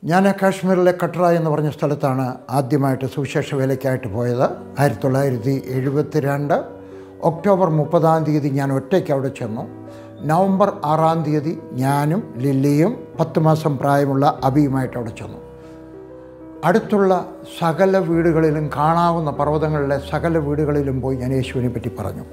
ഞാൻ കാശ്മീരിലെ കട്ര എന്ന് പറഞ്ഞ സ്ഥലത്താണ് ആദ്യമായിട്ട് സുവിശേഷ വേലയ്ക്കായിട്ട് പോയത് ആയിരത്തി തൊള്ളായിരത്തി എഴുപത്തി രണ്ട് ഒക്ടോബർ മുപ്പതാം തീയതി ഞാൻ ഒറ്റയ്ക്ക് അവിടെ ചെന്നു നവംബർ ആറാം തീയതി ഞാനും ലില്ലിയും പത്ത് മാസം പ്രായമുള്ള അബിയുമായിട്ട് അവിടെ ചെന്നു അടുത്തുള്ള സകല വീടുകളിലും കാണാവുന്ന പർവ്വതങ്ങളിലെ സകല വീടുകളിലും പോയി ഞാൻ യേശുവിനെ പറ്റി പറഞ്ഞു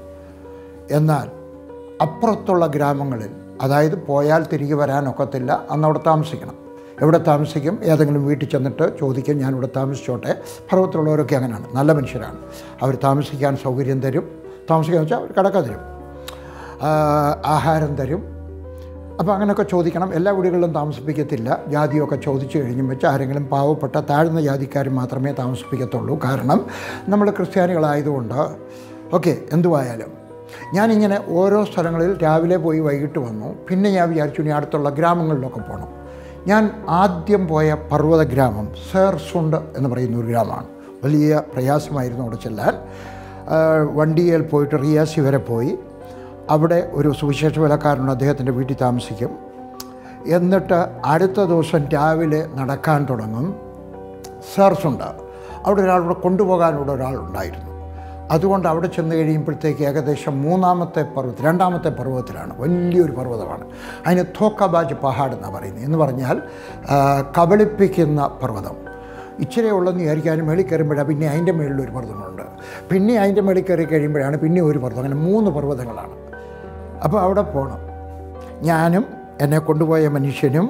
എന്നാൽ അപ്പുറത്തുള്ള ഗ്രാമങ്ങളിൽ അതായത് പോയാൽ തിരികെ വരാനൊക്കത്തില്ല അന്ന് അവിടെ താമസിക്കണം എവിടെ താമസിക്കും ഏതെങ്കിലും വീട്ടിൽ ചെന്നിട്ട് ചോദിക്കും ഞാൻ ഇവിടെ താമസിച്ചോട്ടെ പർവ്വതത്തിലുള്ളവരൊക്കെ അങ്ങനെയാണ് നല്ല മനുഷ്യരാണ് അവർ താമസിക്കാൻ സൗകര്യം തരും താമസിക്കാന്ന് വെച്ചാൽ അവർ കിടക്ക തരും ആ, ആഹാരം തരും അപ്പോൾ അങ്ങനെയൊക്കെ ചോദിക്കണം എല്ലാ വീടുകളിലും താമസിപ്പിക്കത്തില്ല ജാതിയൊക്കെ ചോദിച്ചു കഴിഞ്ഞും വെച്ച് ആരെങ്കിലും പാവപ്പെട്ട താഴ്ന്ന ജാതിക്കാർ മാത്രമേ താമസിപ്പിക്കത്തുള്ളൂ കാരണം നമ്മൾ ക്രിസ്ത്യാനികളായതുകൊണ്ട് ഓക്കെ എന്തുവായാലും ഞാനിങ്ങനെ ഓരോ സ്ഥലങ്ങളിൽ രാവിലെ പോയി വൈകിട്ട് വന്നു പിന്നെ ഞാൻ വിചാരിച്ചു ഇനി അടുത്തുള്ള ഗ്രാമങ്ങളിലൊക്കെ പോകണം ഞാൻ ആദ്യം പോയ പർവ്വത ഗ്രാമം സേർസുണ്ട് എന്ന് പറയുന്ന ഒരു ഗ്രാമമാണ് വലിയ പ്രയാസമായിരുന്നു അവിടെ ചെല്ലാൻ ആ, വണ്ടിയിൽ പോയിട്ട് റിയാസി വരെ പോയി അവിടെ ഒരു സുവിശേഷ വിലക്കാരനുണ്ട് അദ്ദേഹത്തിൻ്റെ വീട്ടിൽ താമസിക്കും എന്നിട്ട് അടുത്ത ദിവസം രാവിലെ നടക്കാൻ തുടങ്ങും സേർസുണ്ട് അവിടെ ഒരാൾ ഇവിടെ കൊണ്ടുപോകാനുള്ള ഒരാളുണ്ടായിരുന്നു അതുകൊണ്ട് അവിടെ ചെന്ന് കഴിയുമ്പോഴത്തേക്ക് ഏകദേശം മൂന്നാമത്തെ പർവ്വതം രണ്ടാമത്തെ പർവ്വതത്തിലാണ് വലിയൊരു പർവ്വതമാണ് അതിന് തോക്കബാജ് പഹാഡ് എന്നാണ് പറയുന്നത് എന്ന് പറഞ്ഞാൽ ആ, കബളിപ്പിക്കുന്ന പർവ്വതം ഇച്ചിരി ഉള്ളെന്ന് വിചാരിക്കാനും മേളിൽ കയറുമ്പോഴാണ് പിന്നെ അതിൻ്റെ മേളിലൊരു പർവ്വതമുണ്ട് പിന്നെ അതിൻ്റെ മേളിൽ കയറി കഴിയുമ്പോഴാണ് പിന്നെ ഒരു പർവ്വതം അങ്ങനെ മൂന്ന് പർവ്വതങ്ങളാണ് അപ്പോൾ അവിടെ പോകണം ഞാനും എന്നെ കൊണ്ടുപോയ മനുഷ്യനും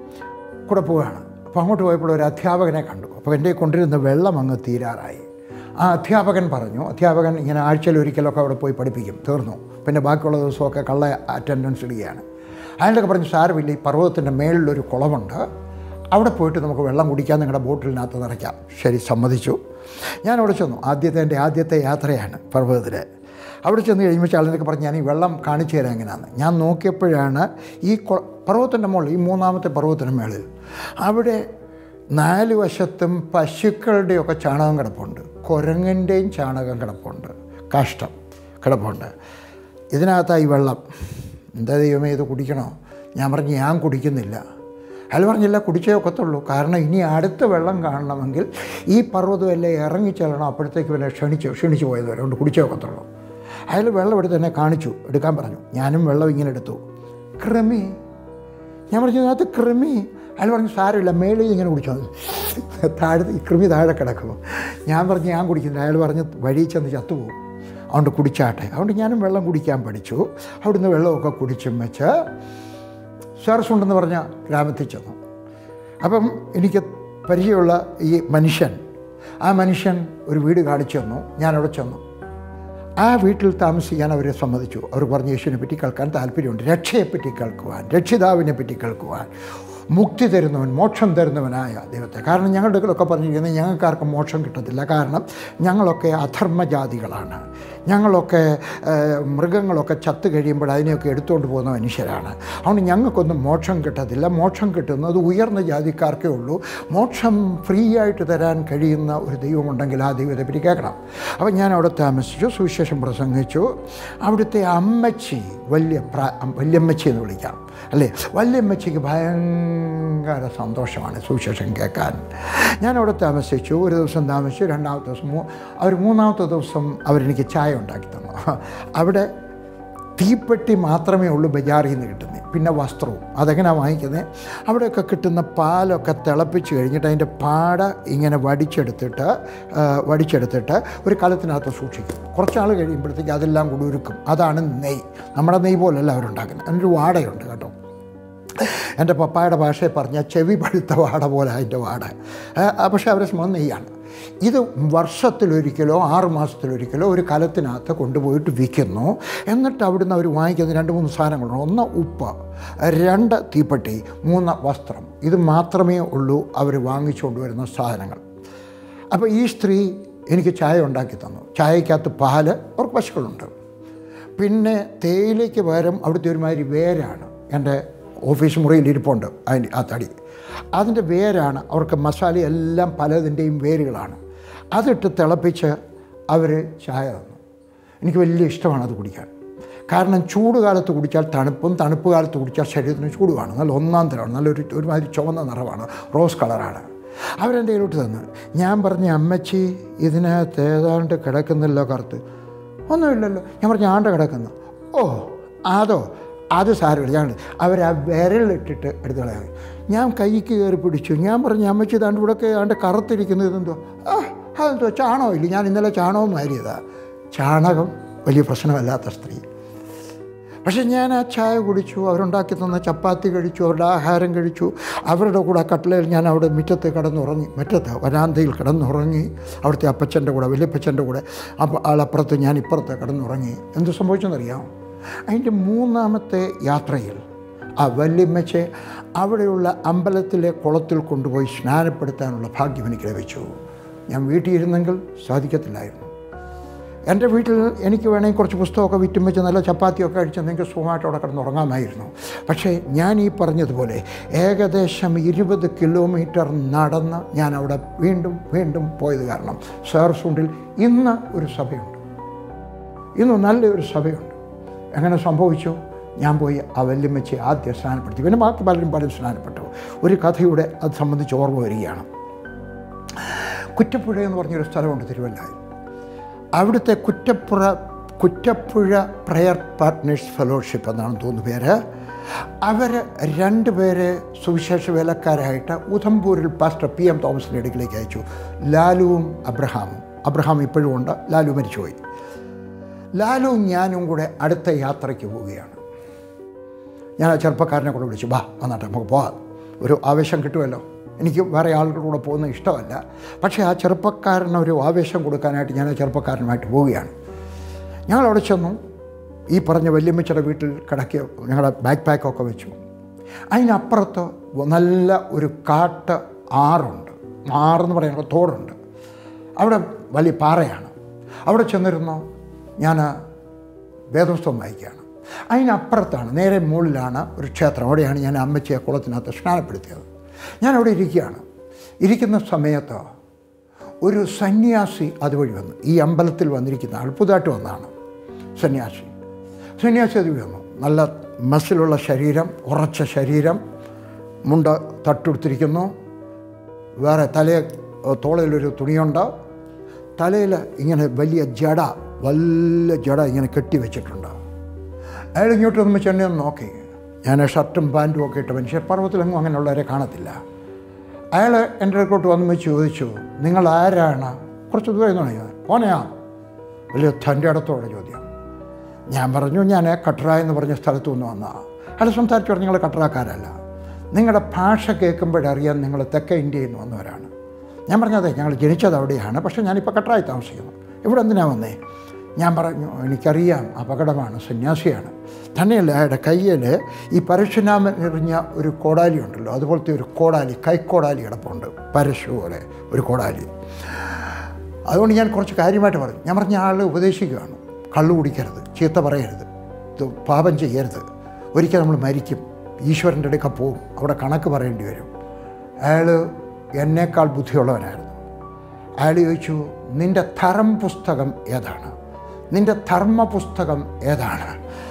കൂടെ പോവുകയാണ് അപ്പോൾ അങ്ങോട്ട് പോയപ്പോൾ ഒരു അധ്യാപകനെ കണ്ടു അപ്പോൾ എൻ്റെ കൊണ്ടിരുന്ന വെള്ളം അങ്ങ് തീരാറായി ആ അധ്യാപകൻ പറഞ്ഞു അധ്യാപകൻ ഇങ്ങനെ ആഴ്ചയിൽ ഒരിക്കലൊക്കെ അവിടെ പോയി പഠിപ്പിക്കും തീർന്നു പിന്നെ ബാക്കിയുള്ള ദിവസമൊക്കെ കള്ള അറ്റൻഡൻസ് ഇടുകയാണ് അയാളൊക്കെ പറഞ്ഞു സാരമില്ല ഈ പർവ്വതത്തിൻ്റെ മേളിലൊരു കുളമുണ്ട് അവിടെ പോയിട്ട് നമുക്ക് വെള്ളം കുടിക്കാൻ നിങ്ങളുടെ ബോട്ടിലിനകത്ത് നിറയ്ക്കാം ശരി സമ്മതിച്ചു ഞാൻ അവിടെ ചെന്നു ആദ്യത്തെ എൻ്റെ ആദ്യത്തെ യാത്രയാണ് പർവ്വതത്തിൽ അവിടെ ചെന്ന് കഴിയുമ്പോൾ ആളിനൊക്കെ പറഞ്ഞ് ഞാൻ ഈ വെള്ളം കാണിച്ചു തരാം എങ്ങനെയാണെന്ന് ഞാൻ നോക്കിയപ്പോഴാണ് ഈ കൊ- പർവ്വതത്തിൻ്റെ മുകളിൽ ഈ മൂന്നാമത്തെ പർവ്വതത്തിൻ്റെ മേളിൽ അവിടെ നാല് വശത്തും പശുക്കളുടെയൊക്കെ ചാണകം കിടപ്പുണ്ട് കുരങ്ങൻ്റെയും ചാണകം കിടപ്പുണ്ട് കാഷ്ടം കിടപ്പുണ്ട് ഇതിനകത്തായി വെള്ളം എന്താ ദൈവമേ ഇത് കുടിക്കണോ ഞാൻ പറഞ്ഞു ഞാൻ കുടിക്കുന്നില്ല അയാൾ പറഞ്ഞില്ല കുടിച്ചേ ഒക്കത്തുള്ളൂ കാരണം ഇനി അടുത്ത വെള്ളം കാണണമെങ്കിൽ ഈ പർവ്വതമെല്ലാം ഇറങ്ങിച്ചെല്ലണം അപ്പോഴത്തേക്ക് പിന്നെ ക്ഷണിച്ചു ക്ഷണിച്ചു പോയത് വരെ കൊണ്ട് കുടിച്ചേ ഒക്കത്തുള്ളൂ അയാൾ വെള്ളം എടുത്ത് എന്നെ കാണിച്ചു എടുക്കാൻ പറഞ്ഞു ഞാനും വെള്ളം ഇങ്ങനെ എടുത്തു ക്രമി ഞാൻ പറഞ്ഞു അതിനകത്ത് കൃമി അയാൾ പറഞ്ഞു സാരമില്ല മേളിൽ ഇങ്ങനെ കുടിച്ചോ താഴെ ഈ കൃമി താഴെ കിടക്കും ഞാൻ പറഞ്ഞു ഞാൻ കുടിക്കുന്നില്ല അയാൾ പറഞ്ഞ് വഴി ചെന്ന് ചത്തുപോകും അതുകൊണ്ട് കുടിച്ചാട്ടെ അതുകൊണ്ട് ഞാനും വെള്ളം കുടിക്കാൻ പഠിച്ചു അവിടുന്ന് വെള്ളമൊക്കെ കുടിച്ചും വെച്ച് ഷേർസ് ഉണ്ടെന്ന് പറഞ്ഞ ഗ്രാമത്തിൽ ചെന്നു അപ്പം എനിക്ക് പരിചയമുള്ള ഈ മനുഷ്യൻ ആ മനുഷ്യൻ ഒരു വീട് കാണിച്ചു തന്നു ഞാനവിടെ ചെന്നു ആ വീട്ടിൽ താമസിക്കാൻ അവരെ സമ്മതിച്ചു അവർ പറഞ്ഞു യേശുവിനെ പറ്റി കേൾക്കാൻ താല്പര്യമുണ്ട് രക്ഷയെപ്പറ്റി കേൾക്കുവാൻ രക്ഷിതാവിനെ പറ്റി കേൾക്കുവാൻ മുക്തി തരുന്നവൻ മോക്ഷം തരുന്നവനായ ദൈവത്തെ കാരണം ഞങ്ങളുടെ ഇതിലൊക്കെ പറഞ്ഞിരിക്കുന്നത് ഞങ്ങൾക്കാർക്കും മോക്ഷം കിട്ടത്തില്ല കാരണം ഞങ്ങളൊക്കെ അധർമ്മജാതികളാണ് ഞങ്ങളൊക്കെ ഏഹ്, മൃഗങ്ങളൊക്കെ ചത്ത് കഴിയുമ്പോൾ അതിനെയൊക്കെ എടുത്തുകൊണ്ട് പോകുന്ന മനുഷ്യരാണ് അതുകൊണ്ട് ഞങ്ങൾക്കൊന്നും മോക്ഷം കിട്ടത്തില്ല മോക്ഷം കിട്ടുന്നത് ഉയർന്ന ജാതിക്കാർക്കേ ഉള്ളൂ മോക്ഷം ഫ്രീ ആയിട്ട് തരാൻ കഴിയുന്ന ഒരു ദൈവമുണ്ടെങ്കിൽ ആ ദൈവത്തെ പറ്റി കേൾക്കണം അപ്പം ഞാൻ അവിടെ താമസിച്ചു സുവിശേഷം പ്രസംഗിച്ചു അവിടുത്തെ അമ്മച്ചി വലിയ പ്രാ വല്യമ്മച്ചി എന്ന് വിളിക്കാം അല്ലേ വല്യമ്മച്ചിക്ക് ഭയങ്കര സന്തോഷമാണ് സുവിശേഷം കേൾക്കാൻ ഞാൻ അവിടെ താമസിച്ചു ഒരു ദിവസം താമസിച്ചു രണ്ടാമത്തെ ദിവസം മൂ അവർ മൂന്നാമത്തെ ദിവസം അവരെനിക്ക് ചായ ഉണ്ടാക്കി തന്നു അവിടെ തീപ്പെട്ടി മാത്രമേ ഉള്ളൂ ബജാറിൽ നിന്ന് കിട്ടുന്നത് പിന്നെ വസ്ത്രവും അതെങ്ങനെയാണ് വാങ്ങിക്കുന്നത് അവിടെയൊക്കെ കിട്ടുന്ന പാലൊക്കെ തിളപ്പിച്ച് കഴിഞ്ഞിട്ട് അതിൻ്റെ പാട ഇങ്ങനെ വടിച്ചെടുത്തിട്ട് ആ, വടിച്ചെടുത്തിട്ട് ഒരു കലത്തിനകത്ത് സൂക്ഷിക്കും കുറച്ചാൾ കഴിയുമ്പോഴത്തേക്ക് അതെല്ലാം കൂടി ഉരുക്കും അതാണ് നെയ് നമ്മുടെ നെയ് പോലല്ല അവരുണ്ടാക്കുന്നത് അതിനൊരു വാടയുണ്ട് കേട്ടോ എൻ്റെ പപ്പായുടെ ഭാഷയിൽ പറഞ്ഞാൽ ചെവി പഴുത്ത വാട പോലെ അതിൻ്റെ വാട ആ, പക്ഷേ അവരെ സംബന്ധം നെയ്യാണ് ഇത് വർഷത്തിലൊരിക്കലോ ആറ് മാസത്തിലൊരിക്കലോ ഒരു കലത്തിനകത്ത് കൊണ്ടുപോയിട്ട് വിൽക്കുന്നു എന്നിട്ട് അവിടുന്ന് അവർ വാങ്ങിക്കുന്ന രണ്ട് മൂന്ന് സാധനങ്ങളുണ്ട് ഒന്ന് ഉപ്പ് രണ്ട് തീപ്പെട്ടി മൂന്ന് വസ്ത്രം ഇത് മാത്രമേ ഉള്ളൂ അവർ വാങ്ങിച്ചുകൊണ്ട് വരുന്ന സാധനങ്ങൾ അപ്പോൾ ഈ സ്ത്രീ എനിക്ക് ചായ ഉണ്ടാക്കി തന്നു ചായക്കകത്ത് പാല് അവർക്ക് പശുക്കളുണ്ട് പിന്നെ തേയിലയ്ക്ക് പകരം അവിടുത്തെ ഒരുമാതിരി വേരാണ് എൻ്റെ ഓഫീസ് മുറിയിൽ ഇരിപ്പുണ്ട് അതിൻ്റെ ആ തടി അതിൻ്റെ വേരാണ് അവർക്ക് മസാല എല്ലാം പലതിൻ്റെയും വേരുകളാണ് അതിട്ട് തിളപ്പിച്ച് അവർ ചായ തന്നു എനിക്ക് വലിയ ഇഷ്ടമാണ് അത് കുടിക്കാൻ കാരണം ചൂട് കാലത്ത് കുടിച്ചാൽ തണുപ്പും തണുപ്പ് കാലത്ത് കുടിച്ചാൽ ശരീരത്തിന് ചൂടുമാണ് നല്ല ഒന്നാം തരമാണ് നല്ലൊരു ഒരുമാതിരി ചുവന്ന നിറമാണ് റോസ് കളറാണ് അവരെൻ്റെ കയ്യിലോട്ട് തന്നു ഞാൻ പറഞ്ഞ അമ്മച്ചി ഇതിനകത്ത് ഏതാണ്ട് കിടക്കുന്നല്ലോ കറുത്ത് ഒന്നുമില്ലല്ലോ ഞാൻ പറഞ്ഞു ആണ്ട കിടക്കുന്നു ഓ അതോ അത് സാരമില്ല ഞാൻ അവർ ആ വിരലിട്ടിട്ട് എടുത്ത് കളയാൻ ഞാൻ കൈക്ക് കയറി പിടിച്ചു ഞാൻ പറഞ്ഞു അമ്മച്ചി താണ്ട് ഇവിടെയൊക്കെ ആണ്ട് കറുത്തിരിക്കുന്നത് ഇതെന്തോ ആ അതെന്തോ ചാണകമില്ല ഞാൻ ഇന്നലെ ചാണകം മാരിയതാ ചാണകം വലിയ പ്രശ്നമല്ലാത്ത സ്ത്രീ പക്ഷേ ഞാൻ ആ ചായ കുടിച്ചു അവരുണ്ടാക്കി തന്ന ചപ്പാത്തി കഴിച്ചു അവരുടെ ആഹാരം കഴിച്ചു അവരുടെ കൂടെ കട്ടിലയിൽ ഞാൻ അവിടെ മുറ്റത്ത് കിടന്നുറങ്ങി മുറ്റത്ത് വരാന്തയിൽ കിടന്നുറങ്ങി അവിടുത്തെ അപ്പച്ചൻ്റെ കൂടെ വലിയപ്പച്ചൻ്റെ കൂടെ അപ്പം ആളപ്പുറത്ത് ഞാൻ ഇപ്പുറത്ത് കിടന്നുറങ്ങി എന്ത് സംഭവിച്ചെന്നറിയാം അതിൻ്റെ മൂന്നാമത്തെ യാത്രയിൽ ആ വല്യമ്മച്ച് അവിടെയുള്ള അമ്പലത്തിലെ കുളത്തിൽ കൊണ്ടുപോയി സ്നാനപ്പെടുത്താനുള്ള ഭാഗ്യം എനിക്ക് ലഭിച്ചു ഞാൻ വീട്ടിൽ ഇരുന്നെങ്കിൽ സാധിക്കത്തില്ലായിരുന്നു എൻ്റെ വീട്ടിൽ എനിക്ക് വേണമെങ്കിൽ കുറച്ച് പുസ്തകമൊക്കെ വിറ്റും വെച്ച് നല്ല ചപ്പാത്തിയൊക്കെ അടിച്ച് നിങ്ങൾക്ക് സുഖമായിട്ട് അവിടെ കിടന്ന് ഉറങ്ങാമായിരുന്നു പക്ഷേ ഞാൻ ഈ പറഞ്ഞതുപോലെ ഏകദേശം ഇരുപത് കിലോമീറ്റർ നടന്ന് ഞാൻ അവിടെ വീണ്ടും വീണ്ടും പോയത് കാരണം സേർസുണ്ടിൽ ഇന്ന് ഒരു സഭയുണ്ട് ഇന്ന് നല്ലൊരു സഭയുണ്ട് എങ്ങനെ സംഭവിച്ചു ഞാൻ പോയി ആ വല്യമ്മച്ചി ആദ്യം സ്നാനപ്പെടുത്തി പിന്നെ ബാക്കി പലരും പലരും സ്നാനപ്പെട്ടു ഒരു കഥയുടെ അത് സംബന്ധിച്ച് ഓർമ്മ വരികയാണ് കുറ്റപ്പുഴ എന്ന് പറഞ്ഞൊരു സ്ഥലമുണ്ട് തിരുവല്ലായിൽ അവിടുത്തെ Kuttappuzha Kuttappuzha prayer partners fellowship എന്നാണ് തോന്നുന്നു പേര് അവർ രണ്ടുപേരെ സുവിശേഷ വേലക്കാരായിട്ട് ഉധംപൂരിൽ പാസ്റ്റർ പി എം തോമസിൻ്റെ അടുക്കിലേക്ക് അയച്ചു ലാലുവും അബ്രഹാമും അബ്രഹാം ഇപ്പോഴും ഉണ്ട് ലാലു മരിച്ചുപോയി ലാലുവും ഞാനും കൂടെ അടുത്ത യാത്രയ്ക്ക് പോവുകയാണ് ഞാൻ ആ ചെറുപ്പക്കാരനെ കൂടെ വിളിച്ചു വാ വന്നാട്ടെ നമുക്ക് പോവാം ഒരു ആവേശം കിട്ടുമല്ലോ എനിക്ക് വേറെ ആളുകളുടെ കൂടെ പോകുന്നത് ഇഷ്ടമല്ല പക്ഷേ ആ ചെറുപ്പക്കാരന് ഒരു ആവേശം കൊടുക്കാനായിട്ട് ഞാൻ ആ ചെറുപ്പക്കാരനുമായിട്ട് പോവുകയാണ് ഞങ്ങൾ അവിടെ ചെന്നു ഈ പറഞ്ഞ വല്യമ്മച്ചയുടെ വീട്ടിൽ കിടക്കി ഞങ്ങളുടെ ബാക്ക് പാക്കൊക്കെ വെച്ചു അതിനപ്പുറത്ത് നല്ല ഒരു കാട്ട് ആറുണ്ട് ആറെന്ന് പറയുന്നത് തോടുണ്ട് അവിടെ വലിയ പാറയാണ് അവിടെ ചെന്നിരുന്നു ഞാൻ വേദപുസ്തകം വായിക്കുകയാണ് അതിനപ്പുറത്താണ് നേരെ മുകളിലാണ് ഒരു ക്ഷേത്രം അവിടെയാണ് ഞാൻ അമ്മച്ചിയെ കുളത്തിനകത്ത് സ്നാനപ്പെടുത്തിയത് ഞാൻ അവിടെ ഇരിക്കുകയാണ് ഇരിക്കുന്ന സമയത്ത് ഒരു സന്യാസി അതുവഴി വന്നു ഈ അമ്പലത്തിൽ വന്നിരിക്കുന്ന ആൾ പുതുതായിട്ട് വന്നതാണ് സന്യാസി സന്യാസി അതുവഴി വന്നു നല്ല മസിലുള്ള ശരീരം ഉറച്ച ശരീരം മുണ്ട് തട്ടുടുത്തിരിക്കുന്നു വേറെ തലയെ തോളയിലൊരു തുണിയുണ്ട് തലയിൽ ഇങ്ങനെ വലിയ ജട വലിയ ജട ഇങ്ങനെ കെട്ടി വെച്ചിട്ടുണ്ട് അയാൾ ഇങ്ങോട്ട് വന്നുമ്പോൾ ചെന്നെ ഒന്ന് നോക്കി ഞാൻ ഷർട്ടും പാൻറ്റും ഒക്കെ ഇട്ട മനുഷ്യ പർവ്വത്തിലെങ്ങും അങ്ങനെയുള്ളവരെ കാണത്തില്ല അയാൾ എൻ്റെ അടുക്കോട്ട് വന്നു ചോദിച്ചു നിങ്ങൾ ആരാണ് കുറച്ച് ദൂരം നിന്നാണ് ഞാൻ പോനെയാ വലിയ തൻ്റെ അടുത്തോടെ ചോദ്യം ഞാൻ പറഞ്ഞു ഞാൻ കട്ര എന്ന് പറഞ്ഞ സ്ഥലത്തു നിന്ന് വന്നതാണ് അയാൾ സംസാരിച്ചു പറഞ്ഞു നിങ്ങൾ കട്രാക്കാരല്ല നിങ്ങളുടെ ഭാഷ കേൾക്കുമ്പോഴറിയാൻ നിങ്ങൾ തെക്കേ ഇന്ത്യയിൽ നിന്ന് വന്നവരാണ് ഞാൻ പറഞ്ഞത് ഞങ്ങൾ ജനിച്ചത് അവിടെയാണ് പക്ഷേ ഞാനിപ്പോൾ കട്രായി താമസിക്കുന്നു ഇവിടെ എന്തിനാ വന്നേ ഞാൻ പറഞ്ഞു എനിക്കറിയാം അപകടമാണ് സന്യാസിയാണ് തന്നെയല്ല അയാളുടെ കയ്യിൽ ഈ പരശുനാമൻ എറിഞ്ഞ ഒരു കോടാലി ഉണ്ടല്ലോ അതുപോലത്തെ ഒരു കോടാലി കൈക്കോടാലി കിടപ്പുണ്ട് പരശു പോലെ ഒരു കോടാലി അതുകൊണ്ട് ഞാൻ കുറച്ച് കാര്യമായിട്ട് പറഞ്ഞു ഞാൻ പറഞ്ഞ ആൾ ഉപദേശിക്കുകയാണ് കള്ളു കുടിക്കരുത് ചീത്ത പറയരുത് ഇത് പാപം ചെയ്യരുത് ഒരിക്കൽ നമ്മൾ മരിക്കും ഈശ്വരൻ്റെ അടുക്ക പോവും അവിടെ കണക്ക് പറയേണ്ടി വരും അയാൾ എന്നേക്കാൾ ബുദ്ധിയുള്ളവനായിരുന്നു അയാൾ ചോദിച്ചു നിൻ്റെ ധർമ്മ പുസ്തകം ഏതാണ് നിൻ്റെ ധർമ്മ പുസ്തകം ഏതാണ്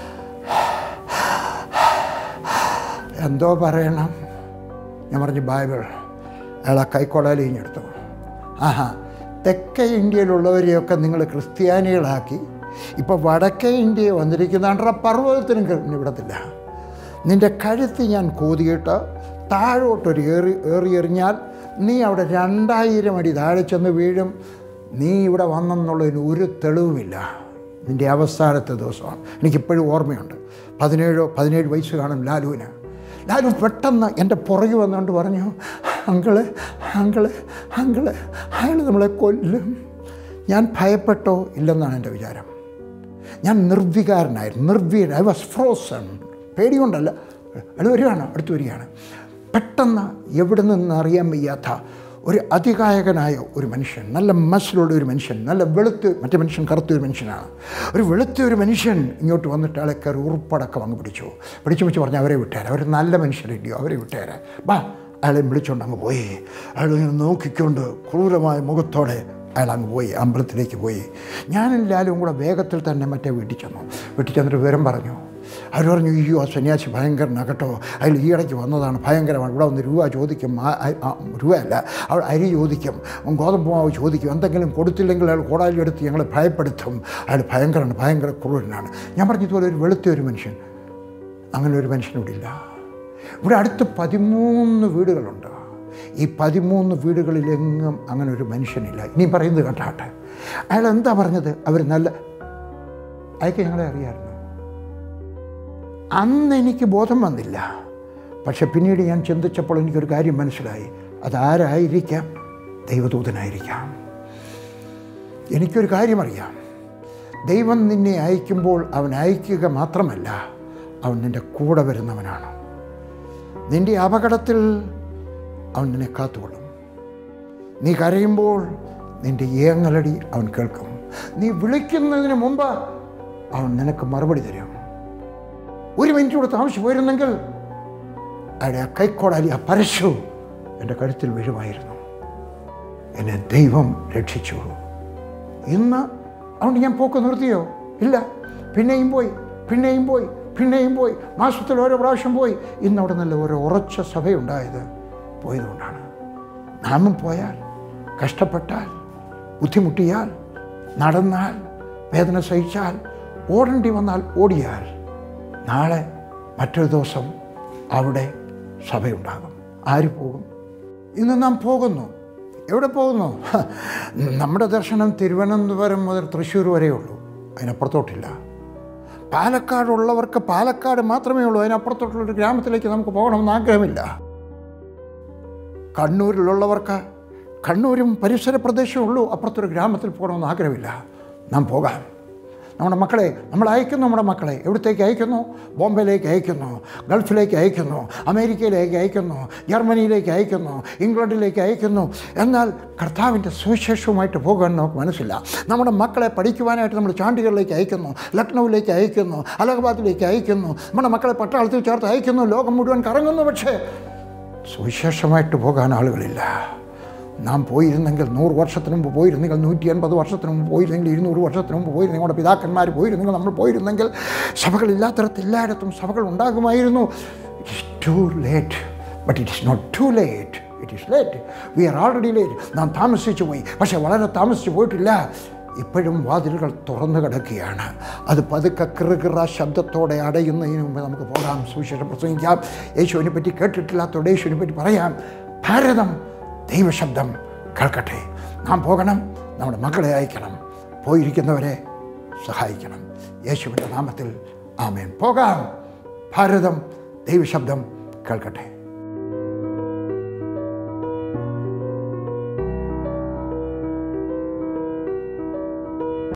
എന്തോ പറയണം ഞാൻ പറഞ്ഞു ബൈബിൾ അയാൾ ആ കൈക്കോടാലി ഇഞ്ഞെടുത്തു ആഹാ തെക്കേ ഇന്ത്യയിലുള്ളവരെയൊക്കെ നിങ്ങൾ ക്രിസ്ത്യാനികളാക്കി ഇപ്പോൾ വടക്കേ ഇന്ത്യയിൽ വന്നിരിക്കുന്നതാണ്ട പർവ്വതത്തിനും കഴിഞ്ഞ് വിടത്തില്ല നിൻ്റെ കഴുത്ത് ഞാൻ കോതിയിട്ട് താഴോട്ടൊരു ഏറി ഏറിയെറിഞ്ഞാൽ നീ അവിടെ രണ്ടായിരം അടി താഴെ ചെന്ന് വീഴും നീ ഇവിടെ വന്നെന്നുള്ളതിന് ഒരു തെളിവുമില്ല നിൻ്റെ അവസാനത്തെ ദിവസമാണ് എനിക്കിപ്പോഴും ഓർമ്മയുണ്ട് പതിനേഴോ പതിനേഴ് വയസ്സ് കാണും ലാലുവിന് ലാലു പെട്ടെന്ന് എൻ്റെ പുറകെ വന്നുകൊണ്ട് പറഞ്ഞു അങ്കിള് അങ്കിള് അങ്കിള് അയാൾ നമ്മളെ കൊല്ലും ഞാൻ ഭയപ്പെട്ടോ ഇല്ലെന്നാണ് എൻ്റെ വിചാരം ഞാൻ നിർവികാരനായിരുന്നു നിർവീര ഐ വാസ് ഫ്രോസൺ പേടികൊണ്ടല്ല അത് വരികയാണ് അടുത്ത് വരികയാണ് പെട്ടെന്ന് എവിടെ നിന്ന് അറിയാൻ വയ്യാത്ത ഒരു അതികായകനായ ഒരു മനുഷ്യൻ നല്ല മസിലുള്ള ഒരു മനുഷ്യൻ നല്ല വെളുത്ത് മറ്റേ മനുഷ്യൻ കറുത്ത ഒരു മനുഷ്യനാണ് ഒരു വെളുത്ത ഒരു മനുഷ്യൻ ഇങ്ങോട്ട് വന്നിട്ട് ആളെ കയറി ഉറുപ്പടക്കം അങ്ങ് പിടിച്ചു പിടിച്ചു പിടിച്ച് പറഞ്ഞ് അവരെ വിട്ടേരെ അവർ നല്ല മനുഷ്യരില്ലയോ അവരെ വിട്ടേരെ ബാ അയാളെ വിളിച്ചുകൊണ്ട് അങ്ങ് പോയി അയാൾ ഇങ്ങനെ നോക്കിക്കൊണ്ട് ക്രൂരമായ മുഖത്തോടെ അയാൾ അങ്ങ് പോയി അമ്പലത്തിലേക്ക് പോയി ഞാനും ലാലും കൂടെ വേഗത്തിൽ തന്നെ മറ്റേ വീട്ടിൽ ചെന്നു വീട്ടിൽ ചെന്നിട്ട് വിവരം പറഞ്ഞു അവർ പറഞ്ഞു അയ്യോ ആ സന്യാസി ഭയങ്കരനാണ് കേട്ടോ അതിൽ ഈ ഇടയ്ക്ക് വന്നതാണ് ഭയങ്കരമാണ് ഇവിടെ വന്ന് രൂപ ചോദിക്കും ആ- ആ- ആ രൂപയല്ല അവൾ അരി ചോദിക്കും ഗോതമ്പ് മാവ് ചോദിക്കും എന്തെങ്കിലും കൊടുത്തില്ലെങ്കിൽ അയാൾ കോടാലി എടുത്ത് ഞങ്ങളെ ഭയപ്പെടുത്തും അയാൾ ഭയങ്കരമാണ് ഭയങ്കര ക്രൂരനാണ് ഞാൻ പറഞ്ഞതുപോലെ ഒരു വെളുത്ത ഒരു മനുഷ്യൻ അങ്ങനെ ഒരു മനുഷ്യനിവിടെ ഇല്ല ഇവിടെ അടുത്ത് പതിമൂന്ന് വീടുകളുണ്ട് ഈ പതിമൂന്ന് വീടുകളിലെങ്ങും അങ്ങനെ ഒരു മനുഷ്യനില്ല ഇനി പറയുന്നത് കേട്ടാട്ടെ അയാൾ എന്താ പറഞ്ഞത് അവർ നല്ല അയക്ക് ഞങ്ങളെ അറിയാമായിരുന്നു അന്ന് എനിക്ക് ബോധം വന്നില്ല പക്ഷെ പിന്നീട് ഞാൻ ചിന്തിച്ചപ്പോൾ എനിക്കൊരു കാര്യം മനസ്സിലായി അതാരായിരിക്കാം ദൈവദൂതനായിരിക്കാം എനിക്കൊരു കാര്യമറിയാം ദൈവം നിന്നെ അയക്കുമ്പോൾ അവൻ അയക്കുക മാത്രമല്ല അവൻ നിൻ്റെ കൂടെ വരുന്നവനാണ് നിൻ്റെ അപകടത്തിൽ അവൻ നിന്നെ കാത്തുകൊള്ളും നീ കരയുമ്പോൾ നിൻ്റെ ഏങ്ങലടി അവൻ കേൾക്കും നീ വിളിക്കുന്നതിന് മുമ്പ് അവൻ നിനക്ക് മറുപടി തരും ഒരു മിനിറ്റ് കൂടെ താമസിച്ചു പോയിരുന്നെങ്കിൽ അയാളുടെ ആ കൈക്കോടാലി ആ പരശു എൻ്റെ കഴുത്തിൽ വീഴുമായിരുന്നു എന്നെ ദൈവം രക്ഷിച്ചു ഇന്ന് അതുകൊണ്ട് ഞാൻ പോക്ക് നിർത്തിയോ ഇല്ല പിന്നെയും പോയി പിന്നെയും പോയി പിന്നെയും പോയി മാസത്തിൽ ഓരോ പ്രാവശ്യം പോയി ഇന്ന് അവിടെ നല്ല ഒരു ഉറച്ച സഭയുണ്ടായത് പോയതുകൊണ്ടാണ് നാമും പോയാൽ കഷ്ടപ്പെട്ടാൽ ബുദ്ധിമുട്ടിയാൽ നടന്നാൽ വേദന സഹിച്ചാൽ ഓടേണ്ടി വന്നാൽ ഓടിയാൽ നാളെ മറ്റൊരു ദിവസം അവിടെ സഭയുണ്ടാകും ആര് പോകും ഇന്ന് നാം പോകുന്നു എവിടെ പോകുന്നു ഹ, നമ്മുടെ ദർശനം തിരുവനന്തപുരം മുതൽ തൃശ്ശൂർ വരെയുള്ളൂ അതിനപ്പുറത്തോട്ടില്ല പാലക്കാടുള്ളവർക്ക് പാലക്കാട് മാത്രമേ ഉള്ളൂ അതിനപ്പുറത്തോട്ടുള്ളൊരു ഗ്രാമത്തിലേക്ക് നമുക്ക് പോകണമെന്ന് ആഗ്രഹമില്ല കണ്ണൂരിലുള്ളവർക്ക് കണ്ണൂരും പരിസര പ്രദേശമേ ഉള്ളൂ അപ്പുറത്തൊരു ഗ്രാമത്തിൽ പോകണമെന്ന് ആഗ്രഹമില്ല നാം പോകാം നമ്മുടെ മക്കളെ നമ്മൾ അയക്കുന്നു നമ്മുടെ മക്കളെ എവിടത്തേക്ക് അയക്കുന്നു ബോംബെയിലേക്ക് അയക്കുന്നു ഗൾഫിലേക്ക് അയക്കുന്നു അമേരിക്കയിലേക്ക് അയക്കുന്നു ജർമ്മനിയിലേക്ക് അയക്കുന്നു ഇംഗ്ലണ്ടിലേക്ക് അയക്കുന്നു എന്നാൽ കർത്താവിൻ്റെ സുവിശേഷവുമായിട്ട് പോകാൻ നമുക്ക് മനസ്സില്ല നമ്മുടെ മക്കളെ പഠിക്കുവാനായിട്ട് നമ്മൾ ചാണ്ടികളിലേക്ക് അയക്കുന്നു ലക്നൗവിലേക്ക് അയക്കുന്നു അലഹബാദിലേക്ക് അയക്കുന്നു നമ്മുടെ മക്കളെ പട്ടാളത്തിൽ ചേർത്ത് അയക്കുന്നു ലോകം മുഴുവൻ കറങ്ങുന്നു പക്ഷേ സുവിശേഷമായിട്ട് പോകാൻ ആളുകളില്ല നാം പോയിരുന്നെങ്കിൽ നൂറ് വർഷത്തിന് മുമ്പ് പോയിരുന്നെങ്കിൽ നൂറ്റി എൺപത് വർഷത്തിന് മുമ്പ് പോയിരുന്നെങ്കിൽ ഇരുന്നൂറ് വർഷത്തിന് മുമ്പ് പോയിരുന്നെങ്കിൽ നമ്മുടെ പിതാക്കന്മാർ പോയിരുന്നെങ്കിൽ നമ്മൾ പോയിരുന്നെങ്കിൽ സഭകളില്ലാത്തടത്ത് എല്ലായിടത്തും സഭകൾ ഉണ്ടാകുമായിരുന്നു it is too late but it is not too late it is late we are already late നാം താമസിച്ചു പോയി പക്ഷേ വളരെ താമസിച്ചു പോയിട്ടില്ല ഇപ്പോഴും വാതിലുകൾ തുറന്നു കിടക്കുകയാണ് അത് പതുക്കെ കിറുകിറ ശബ്ദത്തോടെ അടയുന്നതിന് മുമ്പ് നമുക്ക് പോകാം സുവിശേഷം പ്രസംഗിക്കാം യേശുവിനെ പറ്റി കേട്ടിട്ടില്ലാത്തതോടെ യേശുവിനെ പറ്റി പറയാം ഭാരതം ദൈവശബ്ദം കേൾക്കട്ടെ നാം പോകണം നമ്മുടെ മക്കളെ അയക്കണം പോയിരിക്കുന്നവരെ സഹായിക്കണം യേശുവിൻ്റെ നാമത്തിൽ ആമേൻ പോകാം ഭാരതം ദൈവശബ്ദം കേൾക്കട്ടെ